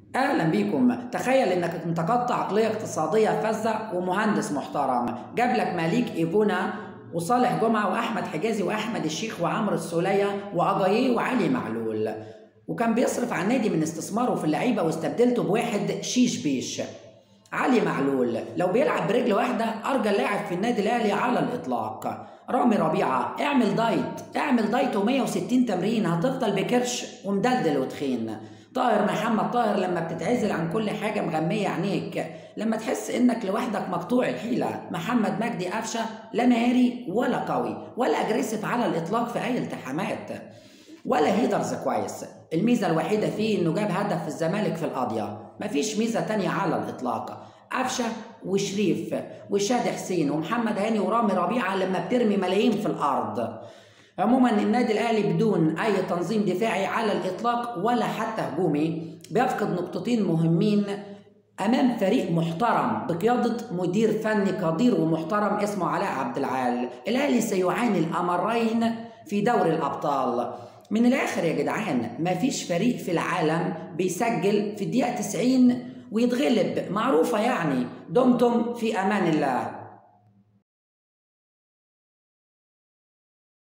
اهلا بيكم تخيل انك انتقدت عقليه اقتصاديه فذه ومهندس محترم جاب لك ماليك ايفونا وصالح جمعه واحمد حجازي واحمد الشيخ وعمرو السوليه واجاييه وعلي معلول وكان بيصرف على النادي من استثماره في اللعيبه واستبدلته بواحد شيش بيش علي معلول لو بيلعب برجل واحده ارجى لاعب في النادي الاهلي على الاطلاق رامي ربيعه اعمل دايت اعمل دايت و160 تمرين هتفضل بكرش ومدلدل وتخين طاهر محمد طاهر لما بتتعزل عن كل حاجة مغمية عينيك لما تحس انك لوحدك مقطوع الحيلة محمد مجدي قفشة لا مهاري ولا قوي ولا اجريسيف على الاطلاق في اي التحامات ولا هيدرز كويس الميزة الوحيدة فيه انه جاب هدف في الزمالك في القاضية مفيش ميزة تانية على الاطلاق قفشة وشريف وشادي حسين ومحمد هاني ورامي ربيعة لما بترمي ملايين في الارض عموما النادي الاهلي بدون اي تنظيم دفاعي على الاطلاق ولا حتى هجومي بيفقد نقطتين مهمين امام فريق محترم بقياده مدير فني قدير ومحترم اسمه علاء عبد العال الاهلي سيعاني الامرين في دوري الابطال من الاخر يا جدعان مفيش فريق في العالم بيسجل في الدقيقه 90 ويتغلب معروفه يعني دمتم في امان الله